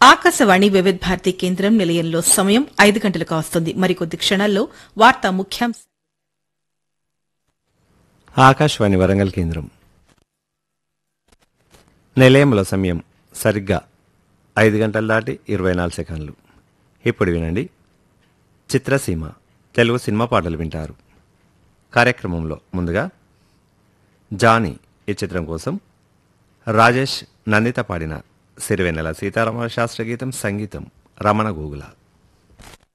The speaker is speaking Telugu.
ఆకాశవాణి వివిధ భారతి కేంద్రం నిలయంలో సమయం ఐదు గంటలకు వస్తుంది మరికొద్ది క్షణాల్లో వార్తా ముఖ్యాంశ ఆకాశవాణి వరంగల్ కేంద్రం నిలయంలో సమయం సరిగ్గా ఐదు గంటల దాటి ఇరవై నాలుగు సెకండ్లు ఇప్పుడు వినండి చిత్రసీమ తెలుగు సినిమా పాటలు వింటారు కార్యక్రమంలో ముందుగా జానీ ఈ చిత్రం కోసం రాజేష్ నందిత పాడిన సిరివెన్నెల సీతారామ శాస్త్ర గీతం సంగీతం రమణ గోగుల